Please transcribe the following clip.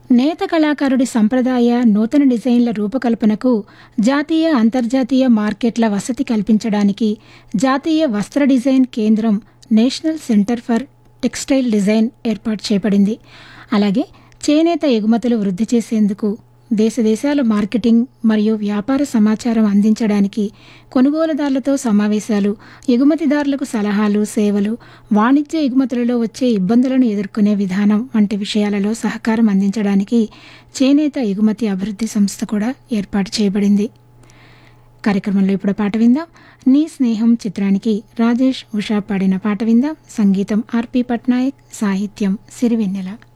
నేత కళాకారుడి సంప్రదాయ నూతన డిజైన్ల రూపకల్పనకు జాతీయ అంతర్జాతీయ మార్కెట్ల వసతి కల్పించడానికి జాతీయ వస్త్ర డిజైన్ కేంద్రం National Centre for Textile Design ఏర్పాటు చేయబడింది అలాగే చేనేత ఎగుమతులు వృద్ధి చేసేందుకు దేశ దేశాల మార్కెటింగ్ మరియు వ్యాపార సమాచారం అందించడానికి కొనుగోలుదారులతో సమావేశాలు ఎగుమతిదారులకు సలహాలు సేవలు వాణిజ్య ఎగుమతులలో వచ్చే ఇబ్బందులను ఎదుర్కొనే విధానం వంటి విషయాలలో సహకారం అందించడానికి చేనేత ఎగుమతి అభివృద్ధి సంస్థ కూడా ఏర్పాటు చేయబడింది కార్యక్రమంలో ఇప్పుడు పాట విందాం నీ స్నేహం చిత్రానికి రాజేష్ ఉషా పాడిన పాట విందాం సంగీతం ఆర్పి పట్నాయక్ సాహిత్యం సిరివెన్నెల